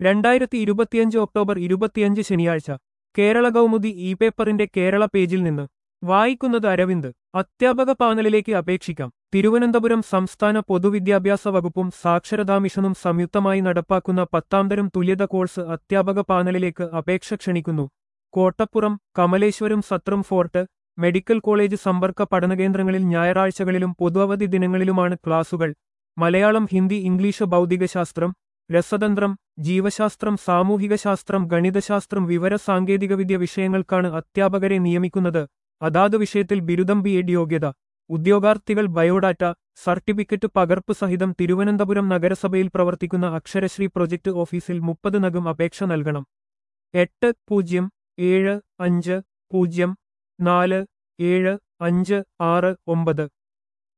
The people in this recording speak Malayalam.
രണ്ടായിരത്തി ഇരുപത്തിയഞ്ച് ഒക്ടോബർ ഇരുപത്തിയഞ്ച് ശനിയാഴ്ച കേരള കൗമുദി ഇ പേപ്പറിന്റെ കേരള പേജിൽ നിന്ന് വായിക്കുന്നത് അരവിന്ദ് അധ്യാപക പാനലിലേക്ക് അപേക്ഷിക്കാം തിരുവനന്തപുരം സംസ്ഥാന പൊതുവിദ്യാഭ്യാസ വകുപ്പും സാക്ഷരതാ മിഷനും സംയുക്തമായി നടപ്പാക്കുന്ന പത്താംതരം തുല്യത കോഴ്സ് അധ്യാപക പാനലിലേക്ക് അപേക്ഷ ക്ഷണിക്കുന്നു Kottappuram Kamaleswaram Sathram fort medical college സമ്പർക്ക പഠനകേന്ദ്രങ്ങളിൽ ഞായറാഴ്ചകളിലും പൊതുവധി ദിനങ്ങളിലുമാണ് ക്ലാസുകൾ മലയാളം ഹിന്ദി ഇംഗ്ലീഷ് ഭൗതികശാസ്ത്രം രസതന്ത്രം ജീവശാസ്ത്രം സാമൂഹികശാസ്ത്രം ഗണിതശാസ്ത്രം വിവര സാങ്കേതികവിദ്യ വിഷയങ്ങൾക്കാണ് അധ്യാപകരെ നിയമിക്കുന്നത് അതാത് വിഷയത്തിൽ ബിരുദം ബി എഡ് യോഗ്യത ഉദ്യോഗാർത്ഥികൾ ബയോഡാറ്റ സർട്ടിഫിക്കറ്റ് പകർപ്പ് സഹിതം തിരുവനന്തപുരം നഗരസഭയിൽ പ്രവർത്തിക്കുന്ന അക്ഷരശ്രീ പ്രൊജക്ട് ഓഫീസിൽ മുപ്പത് നഗം അപേക്ഷ നൽകണം എട്ട് പൂജ്യം ഏഴ് അഞ്ച് പൂജ്യം നാല് ഏഴ് അഞ്ച് ആറ് ഒമ്പത്